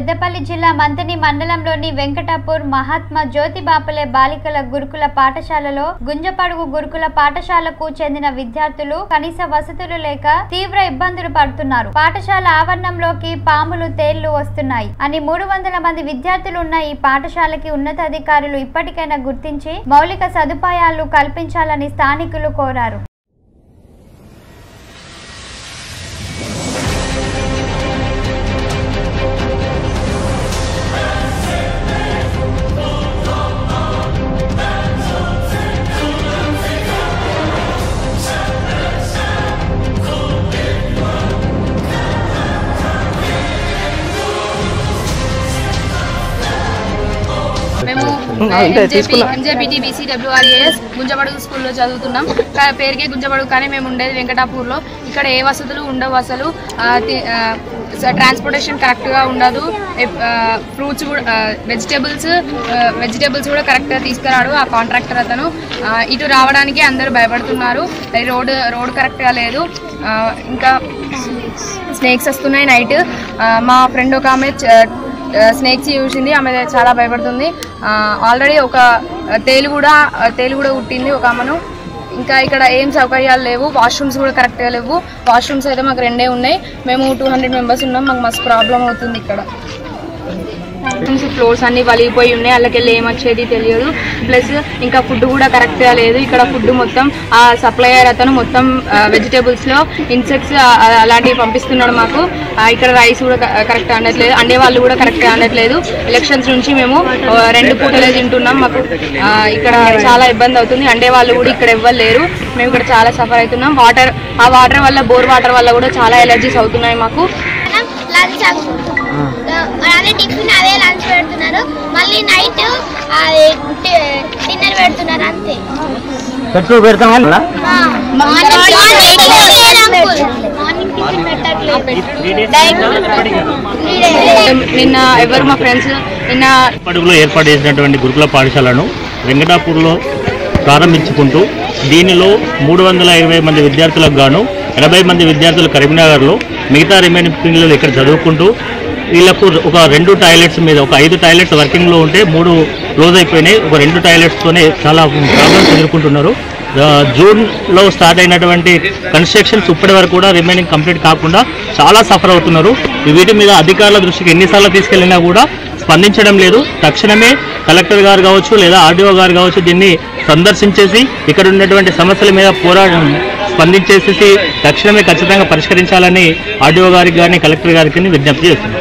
పెద్దపల్లి జిల్లా మంతని మండలంలోని వెంకటాపూర్ మహాత్మా జ్యోతి బాపలే బాలికల గురుకుల పాఠశాలలో గుంజపడుగు గురుకుల పాఠశాలకు చెందిన విద్యార్థులు కనీస వసతులు లేక తీవ్ర ఇబ్బందులు పడుతున్నారు పాఠశాల ఆవరణంలోకి పాములు తేళ్లు వస్తున్నాయి అని మూడు వందల మంది విద్యార్థులు ఉన్న ఈ పాఠశాలకి ఉన్నతాధికారులు ఇప్పటికైనా గుర్తించి మౌలిక సదుపాయాలు కల్పించాలని స్థానికులు కోరారు మేము అంతే, తీసుకున్నా. ఎంజేపీటీ బీసీ డబ్ల్యూఆర్ఏఎస్ గుంజబడుగు స్కూల్లో చదువుతున్నాం కా- పేరుకే గుంజబడుగు కానీ మేము ఉండేది వెంకటాపూర్లో ఇక్కడ ఏ వసతులు ఉండవు అసలు ఆ, తి- ఆ, స- ట్రాన్స్పోర్టేషన్ కరెక్ట్గా ఉండదు ఎప్- ఆ, ఫ్రూట్స్ కూడా ఆ, వెజిటేబుల్స్ ఆ, వెజిటేబుల్స్ కూడా కరెక్ట్గా తీసుకురాడు ఆ కాంట్రాక్టర్ అతను ఆ, ఇటు రావడానికి అందరూ భయపడుతున్నారు ఈ రోడ్ రోడ్ కరెక్ట్గా లేదు ఆ, ఇంకా స్నేక్స్ వస్తున్నాయి నైట్ మా ఫ్రెండ్ ఒక ఆమె చ- స్నేక్స్ చూసింది ఆమె చాలా భయపడుతుంది ఆల్రెడీ ఒక తేలు కూడా తేలు కూడా పుట్టింది ఒక ఆమెను ఇంకా ఇక్కడ ఏం సౌకర్యాలు లేవు వాష్రూమ్స్ కూడా కరెక్ట్గా లేవు వాష్రూమ్స్ అయితే మాకు రెండే ఉన్నాయి మేము టూ హండ్రెడ్ మెంబర్స్ ఉన్నాం మాకు మస్తు ప్రాబ్లం అవుతుంది ఇక్కడ ఫ్లోర్స్ అన్ని వలిగిపోయి ఉన్నాయి వాళ్ళకెళ్ళి ఏమొచ్చేది తెలియదు ప్లస్ ఇంకా ఫుడ్ కూడా కరెక్ట్గా లేదు ఇక్కడ ఫుడ్ మొత్తం ఆ సప్లయర్ అతను మొత్తం వెజిటేబుల్స్ లో ఇన్సెక్ట్స్ అలాంటివి పంపిస్తున్నాడు మాకు ఆ, ఇక్కడ రైస్ కూడా కరెక్ట్ అనట్లేదు అండే వాళ్ళు కూడా కరెక్ట్ అనట్లేదు ఎలక్షన్స్ నుంచి మేము ఆ, రెండు పూటలే తింటున్నాం మాకు ఆ, ఇక్కడ చాలా ఇబ్బంది అవుతుంది అండే వాళ్ళు కూడా ఇక్కడ ఎవ్వరు లేరు మేము ఇక్కడ చాలా సఫర్ అవుతున్నాం వాటర్ ఆ వాటర్ వల్ల బోర్ వాటర్ వల్ల కూడా చాలా ఎలర్జీస్ అవుతున్నాయి మాకు లంచ్ అదే టిఫిన్ అదే లంచ్ పెడుతున్నారు మళ్ళీ నైట్ అది డిన్నర్ పెడుతున్నారు అంతే పెట్రోల్ పెడతాం వల్ల మార్నింగ్ టిఫిన్ పెట్టట్లేదు నిన్న ఎవరు మా ఫ్రెండ్స్ నిన్న పడుగులో ఏర్పాటు చేసినటువంటి గురుకుల పాఠశాలను వెంకటాపూర్లో ప్రారంభించుకుంటూ దీనిలో మూడు వందల ఇరవై మంది విద్యార్థులకు గాను ఎనభై మంది విద్యార్థులు కరీంనగర్లో మిగతా రిమైనింగ్ పిల్లలు ఇక్కడ చదువుకుంటూ వీళ్ళకు ఒక రెండు టాయిలెట్స్ మీద ఒక ఐదు టాయిలెట్స్ వర్కింగ్లో ఉంటే మూడు క్లోజ్ అయిపోయినాయి ఒక రెండు టాయిలెట్స్తోనే చాలా ప్రాబ్లమ్స్ ఎదుర్కొంటున్నారు ఆ, జూన్లో స్టార్ట్ అయినటువంటి కన్స్ట్రక్షన్స్ ఇప్పటి వరకు కూడా రిమైనింగ్ కంప్లీట్ కాకుండా చాలా సఫర్ అవుతున్నారు వీటి మీద అధికారుల దృష్టికి ఎన్నిసార్లు తీసుకెళ్లినా కూడా స్పందించడం లేదు తక్షణమే కలెక్టర్ గారు కావచ్చు లేదా ఆర్డీఓ గారు కావచ్చు దీన్ని సందర్శించేసి ఇక్కడ ఉన్నటువంటి సమస్యల మీద పోరాటం స్పందించేసి తక్షణమే ఖచ్చితంగా పరిష్కరించాలని ఆర్డీఓ గారికి కానీ కలెక్టర్ గారికి విజ్ఞప్తి చేస్తున్నారు